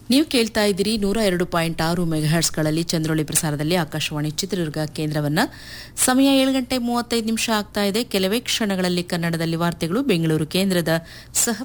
ನೀವು ಕೇಳ್ತಾ ಇದ್ದೀರಿ ನೂರ ಎರಡು ಪಾಯಿಂಟ್ ಆರು ಮೆಗಾಹರ್ಟ್ಸ್ಗಳಲ್ಲಿ ಚಂದ್ರೋಳಿ ಪ್ರಸಾರದಲ್ಲಿ ಆಕಾಶವಾಣಿ ಚಿತ್ರದುರ್ಗ ಕೇಂದ್ರವನ್ನ ಸಮಯ ಏಳು ಗಂಟೆ ಮೂವತ್ತೈದು ನಿಮಿಷ ಆಗ್ತಾ ಇದೆ ಕೆಲವೇ ಕ್ಷಣಗಳಲ್ಲಿ ಕನ್ನಡದಲ್ಲಿ ವಾರ್ತೆಗಳು ಬೆಂಗಳೂರು ಕೇಂದ್ರದ ಸಹ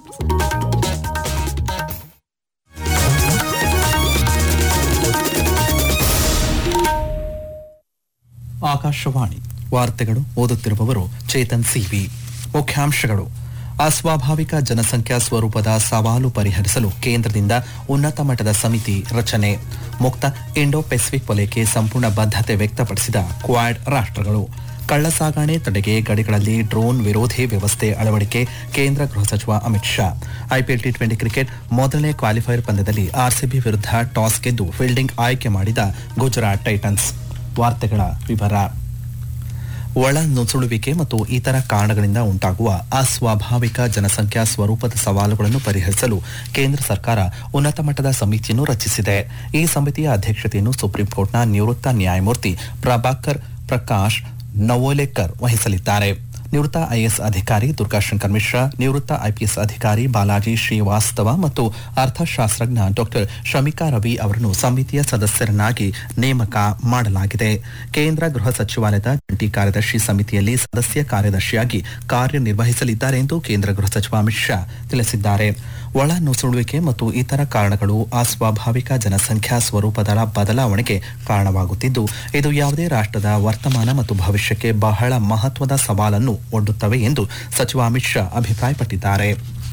ಆಕಾಶವಾಣಿ ವಾರ್ತೆಗಳು ಓದುತ್ತಿರುವವರು ಚೇತನ್ ಸಿವಿ ಮುಖ್ಯಾಂಶಗಳು ಅಸ್ವಾಭಾವಿಕ ಜನಸಂಖ್ಯಾ ಸ್ವರೂಪದ ಸವಾಲು ಪರಿಹರಿಸಲು ಕೇಂದ್ರದಿಂದ ಉನ್ನತ ಮಟ್ಟದ ಸಮಿತಿ ರಚನೆ ಮುಕ್ತ ಇಂಡೋ ಪೆಸಿಫಿಕ್ ವಲಯಕ್ಕೆ ಸಂಪೂರ್ಣ ಬದ್ಧತೆ ವ್ಯಕ್ತಪಡಿಸಿದ ಕ್ವಾಡ್ ರಾಷ್ಟ್ರಗಳು ಕಳ್ಳಸಾಗಣೆ ತಡೆಗೆ ಗಡಿಗಳಲ್ಲಿ ಡ್ರೋನ್ ವಿರೋಧಿ ವ್ಯವಸ್ಥೆ ಅಳವಡಿಕೆ ಕೇಂದ್ರ ಗೃಹ ಸಚಿವ Amit Shah IPL T twenty cricket ಮೊದಲನೇ ಕ್ವಾಲಿಫೈಯರ್ ಪಂದ್ಯದಲ್ಲಿ ಆರ್ಸಿಬಿ ವಿರುದ್ಧ ಟಾಸ್ ಗೆದ್ದು ಫೀಲ್ಡಿಂಗ್ ಆಯ್ಕೆ ಮಾಡಿದ ಗುಜರಾತ್ ಟೈಟನ್ಸ್ ವಾರ್ತೆಗಳ ವಿವರ ಒಳ ನುಸುಳುವಿಕೆ ಮತ್ತು ಇತರ ಕಾರಣಗಳಿಂದ ಉಂಟಾಗುವ ಅಸ್ವಾಭಾವಿಕ ಜನಸಂಖ್ಯಾ ಸ್ವರೂಪದ ಸವಾಲುಗಳನ್ನು ಪರಿಹರಿಸಲು ಕೇಂದ್ರ ಸರ್ಕಾರ ಉನ್ನತ ಮಟ್ಟದ ಸಮಿತಿಯನ್ನು ರಚಿಸಿದೆ ಈ ಸಮಿತಿಯ ಅಧ್ಯಕ್ಷತೆಯನ್ನು ಸುಪ್ರೀಂ ಕೋರ್ಟ್ನ ನಿವೃತ್ತ ನ್ಯಾಯಮೂರ್ತಿ ಪ್ರಭಾಕರ್ ಪ್ರಕಾಶ್ ನವೋಲೇಕರ್ ವಹಿಸಲಿದ್ದಾರೆ ನಿವೃತ್ತ ಐಎಎಸ್ ಅಧಿಕಾರಿ ದುರ್ಗಾಶಂಕರ್ ಮಿಶ್ರಾ ನಿವೃತ್ತ ಐಪಿಎಸ್ ಅಧಿಕಾರಿ ಬಾಲಾಜಿ ಶ್ರೀವಾಸ್ತವ ಮತ್ತು ಅರ್ಥಶಾಸ್ತ್ರಜ್ಞ ಡಾಕ್ಟರ್ ಶಮಿಕಾ ರವಿ ಅವರನ್ನು ಸಮಿತಿಯ ಸದಸ್ಯರನ್ನಾಗಿ ನೇಮಕ ಮಾಡಲಾಗಿದೆ ಕೇಂದ್ರ ಗೃಹ ಸಚಿವಾಲಯದ ಜಂಟಿ ಕಾರ್ಯದರ್ಶಿ ಸಮಿತಿಯಲ್ಲಿ ಸದಸ್ಯ ಕಾರ್ಯದರ್ಶಿಯಾಗಿ ಕಾರ್ಯನಿರ್ವಹಿಸಲಿದ್ದಾರೆ ಎಂದು ಕೇಂದ್ರ ಗೃಹ ಸಚಿವ ಅಮಿತ್ ಶಾ ತಿಳಿಸಿದ್ದಾರೆ ಒಳ ನುಸುಳುವಿಕೆ ಮತ್ತು ಇತರ ಕಾರಣಗಳು ಅಸ್ವಾಭಾವಿಕ ಜನಸಂಖ್ಯಾ ಸ್ವರೂಪದ ಬದಲಾವಣೆಗೆ ಕಾರಣವಾಗುತ್ತಿದ್ದು ಇದು ಯಾವುದೇ ರಾಷ್ಟ್ರದ ವರ್ತಮಾನ ಮತ್ತು ಭವಿಷ್ಯಕ್ಕೆ ಬಹಳ ಮಹತ್ವದ ಸವಾಲನ್ನು ಒಡ್ಡುತ್ತವೆ ಎಂದು ಸಚಿವ ಅಮಿತ್ ಶಾ ಅಭಿಪ್ರಾಯಪಟ್ಟಿದ್ದಾರೆ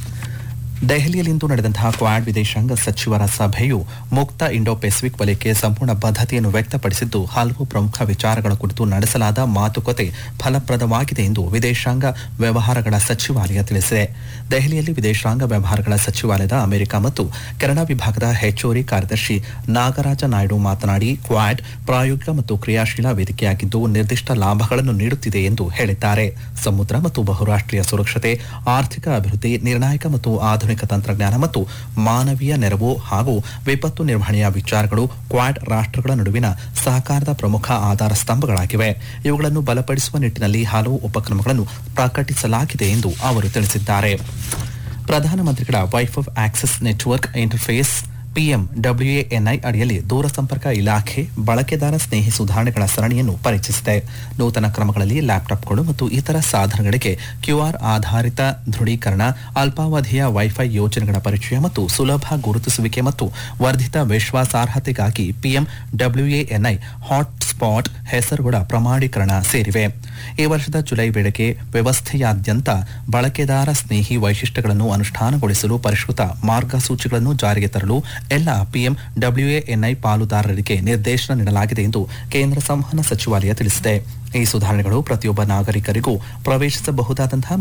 ದೆಹಲಿಯಲ್ಲಿಂದು ನಡೆದಂತಹ ಕ್ವಾಡ್ ವಿದೇಶಾಂಗ ಸಚಿವರ ಸಭೆಯು ಮುಕ್ತ ಇಂಡೋ ಪೆಸಿಫಿಕ್ ವಲಯಕ್ಕೆ ಸಂಪೂರ್ಣ ಬದ್ಧತೆಯನ್ನು ವ್ಯಕ್ತಪಡಿಸಿದ್ದು ಹಲವು ಪ್ರಮುಖ ವಿಚಾರಗಳ ಕುರಿತು ನಡೆಸಲಾದ ಮಾತುಕತೆ ಫಲಪ್ರದವಾಗಿದೆ ಎಂದು ವಿದೇಶಾಂಗ ವ್ಯವಹಾರಗಳ ಸಚಿವಾಲಯ ತಿಳಿಸಿದೆ ದೆಹಲಿಯಲ್ಲಿ ವಿದೇಶಾಂಗ ವ್ಯವಹಾರಗಳ ಸಚಿವಾಲಯದ ಅಮೆರಿಕ ಮತ್ತು ಕೆನಡಾ ವಿಭಾಗದ ಹೆಚ್ಚುವರಿ ಕಾರ್ಯದರ್ಶಿ ನಾಗರಾಜ ನಾಯ್ಡು ಮಾತನಾಡಿ ಕ್ವಾಡ್ ಪ್ರಾಯೋಗಿಕ ಮತ್ತು ಕ್ರಿಯಾಶೀಲ ವೇದಿಕೆಯಾಗಿದ್ದು ನಿರ್ದಿಷ್ಟ ಲಾಭಗಳನ್ನು ನೀಡುತ್ತಿದೆ ಎಂದು ಹೇಳಿದ್ದಾರೆ ಸಮುದ್ರ ಮತ್ತು ಬಹುರಾಷ್ಟ್ರೀಯ ಸುರಕ್ಷತೆ ಆರ್ಥಿಕ ಅಭಿವೃದ್ಧಿ ನಿರ್ಣಾಯಕ ಮತ್ತು ಆಧುನಿಕ ತಂತ್ರಜ್ಞಾನ ಮತ್ತು ಮಾನವೀಯ ನೆರವು ಹಾಗೂ ವಿಪತ್ತು ನಿರ್ವಹಣೆಯ ವಿಚಾರಗಳು ಕ್ವಾಡ್ ರಾಷ್ಟ್ರಗಳ ನಡುವಿನ ಸಹಕಾರದ ಪ್ರಮುಖ ಆಧಾರ ಸ್ತಂಭಗಳಾಗಿವೆ ಇವುಗಳನ್ನು ಬಲಪಡಿಸುವ ನಿಟ್ಟಿನಲ್ಲಿ ಹಲವು ಉಪಕ್ರಮಗಳನ್ನು ಪ್ರಕಟಿಸಲಾಗಿದೆ ಎಂದು ಅವರು ತಿಳಿಸಿದ್ದಾರೆ ಪ್ರಧಾನಮಂತ್ರಿಗಳ wifi of access network interface PM WNI ಅಡಿಯಲ್ಲಿ ದೂರಸಂಪರ್ಕ ಇಲಾಖೆ ಬಳಕೆದಾರ ಸ್ನೇಹಿ ಸುಧಾರಣೆಗಳ ಸರಣಿಯನ್ನು ಪರಿಚಯಿಸಿದೆ ನೂತನ ಕ್ರಮಗಳಲ್ಲಿ ಲ್ಯಾಪ್ಟಾಪ್ಗಳು ಮತ್ತು ಇತರ ಸಾಧನಗಳಿಗೆ ಕ್ಯೂಆರ್ ಆಧಾರಿತ ದೃಢೀಕರಣ ಅಲ್ಪಾವಧಿಯ ವೈಫೈ ಯೋಜನೆಗಳ ಪರಿಚಯ ಮತ್ತು ಸುಲಭ ಗುರುತಿಸುವಿಕೆ ಮತ್ತು ವರ್ಧಿತ ವಿಶ್ವಾಸಾರ್ಹತೆಗಾಗಿ ಪಿಎಂ ಡಬ್ಲ್ಯೂಎನ್ಐ ಹಾಟ್ ಸ್ಪಾಟ್ ಹೆಸರುಗಳ ಪ್ರಮಾಣೀಕರಣ ಸೇರಿವೆ ಈ ವರ್ಷದ ಜುಲೈ ವೇಳೆಗೆ ವ್ಯವಸ್ಥೆಯಾದ್ಯಂತ ಬಳಕೆದಾರ ಸ್ನೇಹಿ ವೈಶಿಷ್ಟ್ಯಗಳನ್ನು ಅನುಷ್ಠಾನಗೊಳಿಸಲು ಪರಿಷ್ಕೃತ ಮಾರ್ಗಸೂಚಿಗಳನ್ನು ಜಾರಿಗೆ ತರಲು ಎಲ್ಲ ಪಿಎಂ ಡಬ್ಲ್ಯೂಎನ್ಐ ಪಾಲುದಾರರಿಗೆ ನಿರ್ದೇಶನ ನೀಡಲಾಗಿದೆ ಎಂದು ಕೇಂದ್ರ ಸಂವಹನ ಸಚಿವಾಲಯ ತಿಳಿಸಿದೆ ಈ ಸುಧಾರಣೆಗಳು ಪ್ರತಿಯೊಬ್ಬ ನಾಗರಿಕರಿಗೂ ಪ್ರವೇಶಿಸಬಹುದಾದಂತಹ